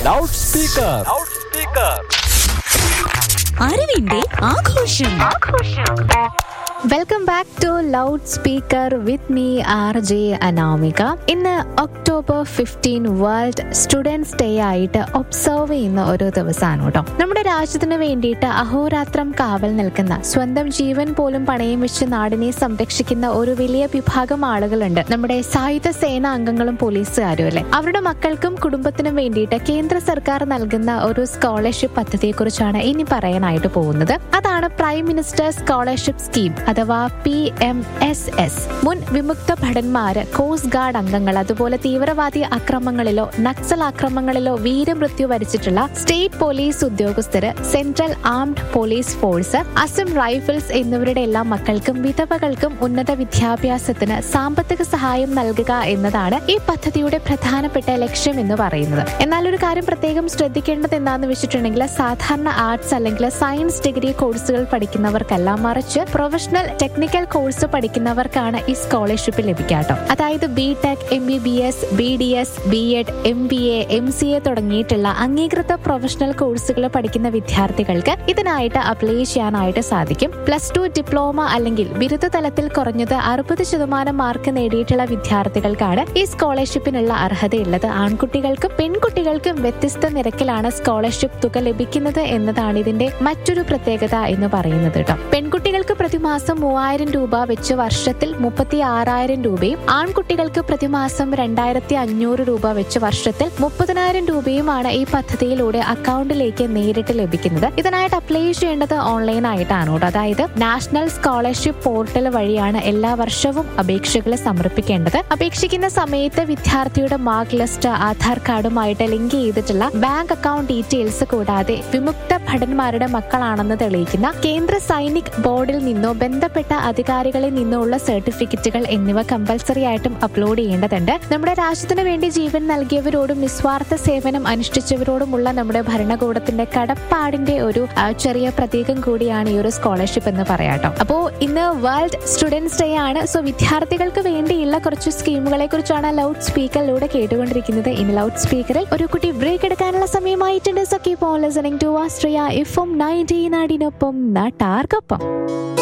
loud speaker അറിവിന്റെ ആഘോഷം welcome back to loud speaker with me R J Anamika ഇന്ന് October fifteen world students day ആയിട്ട് observe ചെയ്യുന്ന ഒരു ദിവസമാണ് കേട്ടോ നമ്മുടെ രാജ്യത്തിന് വേണ്ടിയിട്ട് അഹോരാത്രം കാവൽ നിൽക്കുന്ന സ്വന്തം ജീവൻ പോലും പണയം വെച്ച് നാടിനെ സംരക്ഷിക്കുന്ന ഒരു വലിയ വിഭാഗം ആളുകളുണ്ട് നമ്മുടെ സായുധ സേന അംഗങ്ങളും പോലീസുകാരും അല്ലെ അവരുടെ മക്കൾക്കും കുടുംബത്തിനും വേണ്ടിയിട്ട് കേന്ദ്ര സർക്കാർ നൽകുന്ന ഒരു സ്കോളർഷിപ്പ് പദ്ധതിയെക്കുറിച്ചാണ് ഇനി പറയാനായിട്ട് പോകുന്നത് അതാണ് പ്രൈം മിനിസ്റ്റർ സ്കോളർഷിപ്പ് സ്കീം അഥവാ പി എം എസ് എസ് മുൻ വിമുക്ത ഭടന്മാര് കോസ്റ്റ് ഗാർഡ് അംഗങ്ങൾ അതുപോലെ തീവ്രവാദി അക്രമങ്ങളിലോ നക്സൽ ആക്രമണങ്ങളിലോ വീരമൃത്യു വരിച്ചിട്ടുള്ള സ്റ്റേറ്റ് പോലീസ് ഉദ്യോഗസ്ഥര് central armed police force Assam rifles എന്നിവരുടെ എല്ലാ മക്കൾക്കും വിധവകൾക്കും ഉന്നത വിദ്യാഭ്യാസത്തിന് സാമ്പത്തിക സഹായം നൽകുക എന്നതാണ് ഈ പദ്ധതിയുടെ പ്രധാനപ്പെട്ട ലക്ഷ്യം എന്ന് പറയുന്നത് എന്നാൽ ഒരു കാര്യം പ്രത്യേകം ശ്രദ്ധിക്കേണ്ടത് എന്താണെന്ന് വെച്ചിട്ടുണ്ടെങ്കിൽ സാധാരണ ആർട്സ് അല്ലെങ്കിൽ സയൻസ് ഡിഗ്രി കോഴ്സുകൾ പഠിക്കുന്നവർക്കല്ല മറിച്ച് പ്രൊഫഷണൽ ടെക്നിക്കൽ കോഴ്സ് പഠിക്കുന്നവർക്കാണ് ഈ സ്കോളർഷിപ്പ് ലഭിക്കാട്ടോ അതായത് B tech M B B S B D S B Ed M B A M C A തുടങ്ങിയിട്ടുള്ള അംഗീകൃത പ്രൊഫഷണൽ കോഴ്സുകൾ പഠിക്കുന്ന വിദ്യാർത്ഥികൾക്ക് ഇതിനായിട്ട് അപ്ലൈ ചെയ്യാനായിട്ട് സാധിക്കും പ്ലസ് ടു ഡിപ്ലോമ അല്ലെങ്കിൽ ബിരുദ തലത്തിൽ കുറഞ്ഞത് അറുപത് ശതമാനം മാർക്ക് നേടിയിട്ടുള്ള വിദ്യാർത്ഥികൾക്കാണ് ഈ സ്കോളർഷിപ്പിനുള്ള അർഹതയുള്ളത് ആൺകുട്ടികൾക്കും പെൺകുട്ടികൾക്കും വ്യത്യസ്ത നിരക്കിലാണ് സ്കോളർഷിപ്പ് തുക ലഭിക്കുന്നത് എന്നതാണ് ഇതിന്റെ മറ്റൊരു പ്രത്യേകത എന്ന് പറയുന്നത് കേട്ടോ പെൺകുട്ടികൾക്ക് പ്രതിമാസം മൂവായിരം രൂപ വെച്ച് വർഷത്തിൽ മുപ്പത്തി ആറായിരം രൂപയും ആൺകുട്ടികൾക്ക് പ്രതിമാസം രണ്ടായിരത്തി അഞ്ഞൂറ് രൂപ വെച്ച് വർഷത്തിൽ മുപ്പതിനായിരം രൂപയുമാണ് ഈ പദ്ധതിയിലൂടെ അക്കൗണ്ടിലേക്ക് നേരിട്ട് ലഭിക്കുന്നത് ഇതിനായിട്ട് അപ്ലൈ ചെയ്യേണ്ടത് ഓൺലൈൻ ആയിട്ടാണ് കേട്ടോ അതായത് നാഷണൽ സ്കോളർഷിപ്പ് പോർട്ടൽ വഴിയാണ് എല്ലാ വർഷവും അപേക്ഷകൾ സമർപ്പിക്കേണ്ടത് അപേക്ഷിക്കുന്ന സമയത്ത് വിദ്യാർത്ഥിയുടെ മാർക്ക് ലിസ്റ്റ് ആധാർ കാർഡുമായിട്ട് ലിങ്ക് ചെയ്തിട്ടുള്ള ബാങ്ക് അക്കൗണ്ട് ഡീറ്റെയിൽസ് കൂടാതെ വിമുക്ത ഭടന്മാരുടെ മക്കളാണെന്ന് തെളിയിക്കുന്ന കേന്ദ്ര സൈനിക് ബോർഡിൽ നിന്നോ ബന്ധപ്പെട്ട അധികാരികളിൽ നിന്നോ ഉള്ള സർട്ടിഫിക്കറ്റുകൾ എന്നിവ കമ്പൽസറി ആയിട്ടും അപ്ലോഡ് ചെയ്യേണ്ടതുണ്ട് നമ്മുടെ രാജ്യത്തിന് വേണ്ടി ജീവൻ നൽകിയവരോടും നിസ്വാർത്ഥ സേവനം അനുഷ്ഠിച്ചവരോടുമുള്ള നമ്മുടെ ഭരണകൂടത്തിന്റെ കടപ്പാടിന്റെ ഒരു ആ, ചെറിയ പ്രതീകം കൂടിയാണ് ഈ ഒരു സ്കോളർഷിപ്പ് എന്ന് പറയാട്ടോ അപ്പോ ഇന്ന് വേൾഡ് സ്റ്റുഡൻസ് ഡേ ആണ് സോ വിദ്യാർത്ഥികൾക്ക് വേണ്ടിയുള്ള കുറച്ച് സ്കീമുകളെ കുറിച്ചാണ് ലൗഡ് സ്പീക്കറിലൂടെ കേട്ടുകൊണ്ടിരിക്കുന്നത് ഇനി ലൗഡ് സ്പീക്കറിൽ ഒരു കുട്ടി ബ്രേക്ക് എടുക്കാനുള്ള സമയമായിട്ടുണ്ട് so keep on listening to Astriya F M nineteen നാടിനൊപ്പം നാട്ടാർക്കൊപ്പം